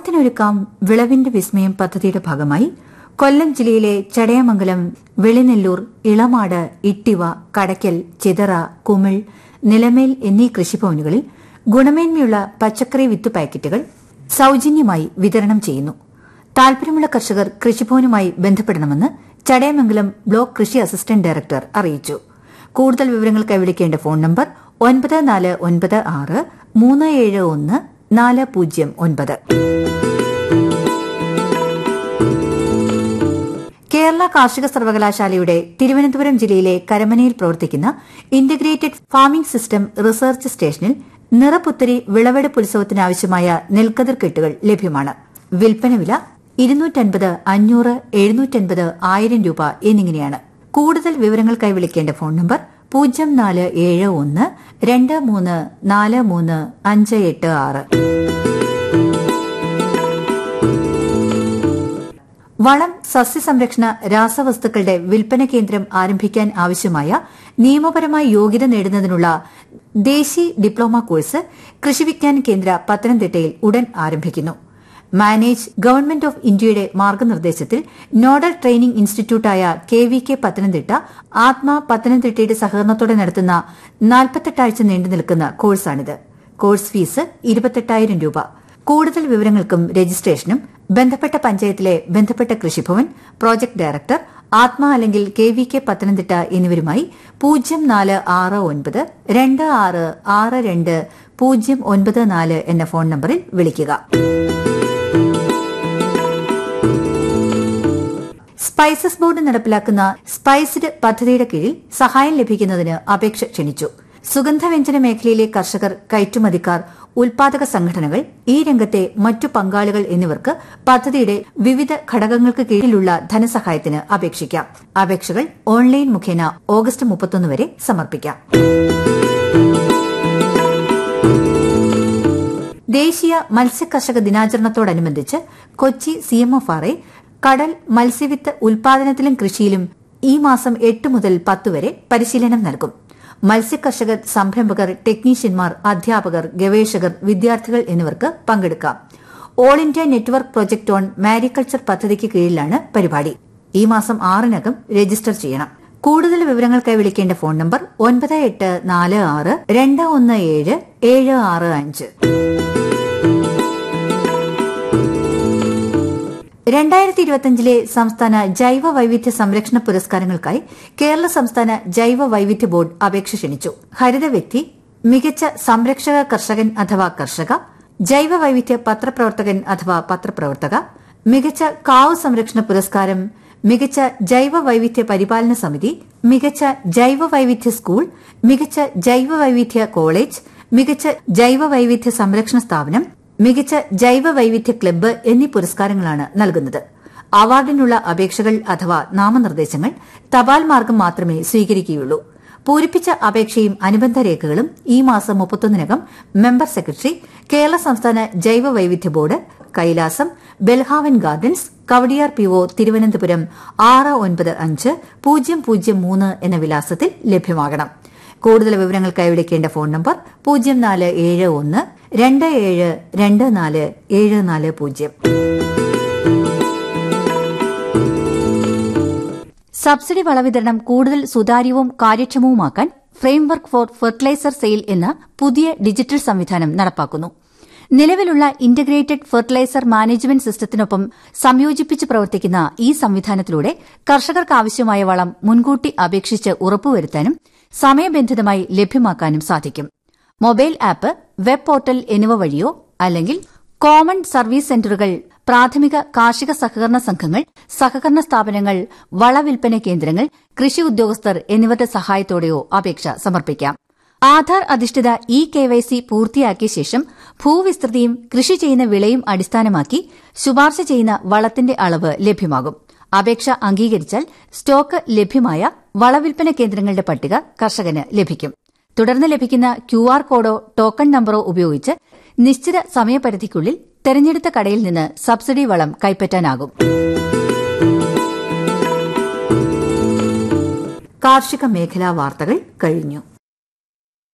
ഓണത്തിനൊരുക്കാം വിളവിന്റെ വിസ്മയം പദ്ധതിയുടെ ഭാഗമായി കൊല്ലം ജില്ലയിലെ ചടയമംഗലം വെളിനെല്ലൂർ ഇളമാട് ഇട്ടിവ കടയ്ക്കൽ ചിതറ കുമിൾ നിലമേൽ എന്നീ കൃഷിഭവനുകളിൽ ഗുണമേന്മയുള്ള പച്ചക്കറി വിത്ത് പാക്കറ്റുകൾ സൌജന്യമായി വിതരണം ചെയ്യുന്നു താൽപര്യമുള്ള കർഷകർ കൃഷിഭവനുമായി ബന്ധപ്പെടണമെന്ന് ചടയമംഗലം ബ്ലോക്ക് കൃഷി അസിസ്റ്റന്റ് ഡയറക്ടർ അറിയിച്ചു കൂടുതൽ വിവരങ്ങൾക്കായി വിളിക്കേണ്ട ഫോൺ നമ്പർ ഒൻപത് നാല് ഒൻപത് ആറ് മൂന്ന് ഏഴ് ഒന്ന് നാല് പൂജ്യം ഒൻപത് കേരള കാർഷിക സർവകലാശാലയുടെ തിരുവനന്തപുരം ജില്ലയിലെ കരമനയിൽ പ്രവർത്തിക്കുന്ന ഇന്റഗ്രേറ്റഡ് ഫാമിംഗ് സിസ്റ്റം റിസർച്ച് സ്റ്റേഷനിൽ നിറപുത്തരി വിളവെടുപ്പ് ഉത്സവത്തിന് ആവശ്യമായ നെൽക്കതിർ കെട്ടുകൾ ലഭ്യമാണ് വിൽപ്പന വില ഇരുന്നൂറ്റൻപത് അഞ്ഞൂറ് എഴുന്നൂറ്റൻപത് ആയിരം രൂപ എന്നിങ്ങനെയാണ് കൂടുതൽ വിവരങ്ങൾക്കായി വിളിക്കേണ്ട ഫോൺ നമ്പർ പൂജ്യം നാല് ഏഴ് ഒന്ന് രണ്ട് മൂന്ന് നാല് മൂന്ന് അഞ്ച് എട്ട് ആറ് വളം സസ്യസംരക്ഷണ രാസവസ്തുക്കളുടെ വിൽപ്പന കേന്ദ്രം ആരംഭിക്കാൻ ആവശ്യമായ നിയമപരമായ യോഗ്യത നേടുന്നതിനുള്ള ദേശി ഡിപ്ലോമ കോഴ്സ് കൃഷിവിജ്ഞാന കേന്ദ്ര പത്തനംതിട്ടയിൽ ഉടൻ ആരംഭിക്കുന്നു മാനേജ് ഗവൺമെന്റ് ഓഫ് ഇന്ത്യയുടെ മാർഗനിർദ്ദേശത്തിൽ നോഡൽ ട്രെയിനിംഗ് ഇൻസ്റ്റിറ്റ്യൂട്ടായ K V K Pathanamthitta Atma പത്തനംതിട്ടയുടെ സഹകരണത്തോടെ നടത്തുന്ന നാൽപ്പത്തെട്ടാഴ്ച നീണ്ടു നിൽക്കുന്ന കോഴ്സാണിത് കോഴ്സ് ഫീസ് ഇരുപത്തെട്ടായിരം രൂപ കൂടുതൽ വിവരങ്ങൾക്കും രജിസ്ട്രേഷനും ബന്ധപ്പെട്ട പഞ്ചായത്തിലെ ബന്ധപ്പെട്ട കൃഷിഭവൻ പ്രോജക്ട് ഡയറക്ടർ ആത്മ അല്ലെങ്കിൽ കെ വി കെ പത്തനംതിട്ട എന്നിവരുമായി പൂജ്യം നാല് ആറ് ഒൻപത് രണ്ട് ആറ് ആറ് രണ്ട് പൂജ്യം ഒൻപത് നാല് എന്ന ഫോൺ നമ്പറിൽ വിളിക്കുക സ്പൈസസ് ബോർഡ് നടപ്പിലാക്കുന്ന സ്പൈസ്ഡ് പദ്ധതിയുടെ കീഴിൽ സഹായം ലഭിക്കുന്നതിന് അപേക്ഷ ക്ഷണിച്ചു സുഗന്ധവ്യഞ്ജന മേഖലയിലെ കർഷകർ കയറ്റുമതിക്കാർ ഉൽപാദക സംഘടനകൾ ഈ രംഗത്തെ മറ്റു പങ്കാളികൾ എന്നിവർക്ക് പദ്ധതിയുടെ വിവിധ ഘടകങ്ങൾക്ക് കീഴിലുള്ള ധനസഹായത്തിന് അപേക്ഷിക്കാം അപേക്ഷകൾ ഓൺലൈൻ മുഖേന ഓഗസ്റ്റ് മുപ്പത്തൊന്ന് വരെ സമർപ്പിക്കാം ദേശീയ മത്സ്യകർഷക ദിനാചരണത്തോടനുബന്ധിച്ച് കൊച്ചി സിഎംഎഫ്ആർഐ കടൽ മത്സ്യവിത്ത് ഉൽപാദനത്തിലും കൃഷിയിലും ഈ മാസം എട്ട് മുതൽ പത്ത് വരെ പരിശീലനം നൽകും മത്സ്യകർഷകർ സംരംഭകർ ടെക്നീഷ്യന്മാർ അധ്യാപകർ ഗവേഷകർ വിദ്യാർത്ഥികൾ എന്നിവർക്ക് പങ്കെടുക്കാം all India network project on mariculture പദ്ധതിക്ക് കീഴിലാണ് പരിപാടി ഈ മാസം ആറിനകം രജിസ്റ്റർ ചെയ്യണം കൂടുതൽ വിവരങ്ങൾക്കായി വിളിക്കേണ്ട ഫോൺ നമ്പർ ഒൻപത് എട്ട് നാല് ആറ് രണ്ട് ഒന്ന് ഏഴ് ഏഴ് ആറ് അഞ്ച് രണ്ടായിരത്തി ഇരുപത്തിയഞ്ചിലെ സംസ്ഥാന ജൈവ വൈവിധ്യ സംരക്ഷണ പുരസ്കാരങ്ങൾക്കായി കേരള സംസ്ഥാന ജൈവ വൈവിധ്യ ബോർഡ് അപേക്ഷ ക്ഷണിച്ചു ഹരിത വ്യക്തി മികച്ച സംരക്ഷക കർഷകൻ അഥവാ കർഷക ജൈവ വൈവിധ്യ പത്രപ്രവർത്തകൻ അഥവാ പത്രപ്രവർത്തക മികച്ച കാവ് സംരക്ഷണ പുരസ്കാരം മികച്ച ജൈവ വൈവിധ്യ പരിപാലന സമിതി മികച്ച ജൈവ വൈവിധ്യ സ്കൂൾ മികച്ച ജൈവ വൈവിധ്യ കോളേജ് മികച്ച ജൈവ വൈവിധ്യ സംരക്ഷണ സ്ഥാപനം മികച്ച ജൈവ വൈവിധ്യ ക്ലബ്ബ് എന്നീ പുരസ്കാരങ്ങളാണ് നൽകുന്നത് അവാർഡിനുള്ള അപേക്ഷകൾ അഥവാ നാമനിർദ്ദേശങ്ങൾ തപാൽ മാർഗം മാത്രമേ സ്വീകരിക്കുകയുള്ളൂ പൂരിപ്പിച്ച അപേക്ഷയും അനുബന്ധ രേഖകളും ഈ മാസം മുപ്പത്തൊന്നിനകം മെമ്പർ സെക്രട്ടറി കേരള സംസ്ഥാന ജൈവ വൈവിധ്യ board Kailasam Belhaven Gardens Kowdiar P O Thiruvananthapuram ആറ് ഒൻപത് അഞ്ച് പൂജ്യം പൂജ്യം മൂന്ന് എന്ന വിലാസത്തിൽ ലഭ്യമാകണം കൂടുതൽ വിവരങ്ങൾക്കായി വിളിക്കേണ്ട ഫോൺ നമ്പർ പൂജ്യം നാല് ഏഴ് ഒന്ന് രണ്ട് ഏഴ് രണ്ട് നാല് ഏഴ് നാല് പൂജ്യം സബ്സിഡി വളവിതരണം കൂടുതൽ സുതാര്യവും കാര്യക്ഷമവുമാക്കാൻ ഫ്രെയിംവർക്ക് ഫോർ ഫെർട്ടിലൈസർ സെയിൽ എന്ന പുതിയ ഡിജിറ്റൽ സംവിധാനം നടപ്പാക്കുന്നു നിലവിലുള്ള ഇന്റഗ്രേറ്റഡ് ഫെർട്ടിലൈസർ മാനേജ്മെന്റ് സിസ്റ്റത്തിനൊപ്പം സംയോജിപ്പിച്ച് പ്രവർത്തിക്കുന്ന ഈ സംവിധാനത്തിലൂടെ കർഷകർക്ക് ആവശ്യമായ വളം മുൻകൂട്ടി അപേക്ഷിച്ച് ഉറപ്പുവരുത്താനും സമയബന്ധിതമായി ലഭ്യമാക്കാനും സാധിക്കും മൊബൈൽ ആപ്പ് വെബ് പോർട്ടൽ എന്നിവ വഴിയോ അല്ലെങ്കിൽ കോമൺ സർവീസ് സെന്ററുകൾ പ്രാഥമിക കാർഷിക സഹകരണ സംഘങ്ങൾ സഹകരണ സ്ഥാപനങ്ങൾ വളവിൽപ്പന കേന്ദ്രങ്ങൾ കൃഷി ഉദ്യോഗസ്ഥർ എന്നിവരുടെ സഹായത്തോടെയോ അപേക്ഷ സമർപ്പിക്കാം ആധാർ അധിഷ്ഠിത ഇ കെ വൈ സി പൂർത്തിയാക്കിയ ശേഷം ഭൂവിസ്തൃതിയും കൃഷി ചെയ്യുന്ന വിളയും അടിസ്ഥാനമാക്കി ശുപാർശ ചെയ്യുന്ന വളത്തിന്റെ അളവ് ലഭ്യമാകും അപേക്ഷ അംഗീകരിച്ചാൽ സ്റ്റോക്ക് ലഭ്യമായ വളവിൽപ്പന കേന്ദ്രങ്ങളുടെ പട്ടിക കർഷകന് ലഭിക്കും തുടർന്ന് ലഭിക്കുന്ന ക്യു ആർ കോഡോ ടോക്കൺ നമ്പറോ ഉപയോഗിച്ച് നിശ്ചിത സമയപരിധിക്കുള്ളിൽ തെരഞ്ഞെടുത്ത കടയിൽ നിന്ന് സബ്സിഡി വളം കൈപ്പറ്റാനാകും കാർഷിക മേഖലാ വാർത്തകൾ കഴിഞ്ഞു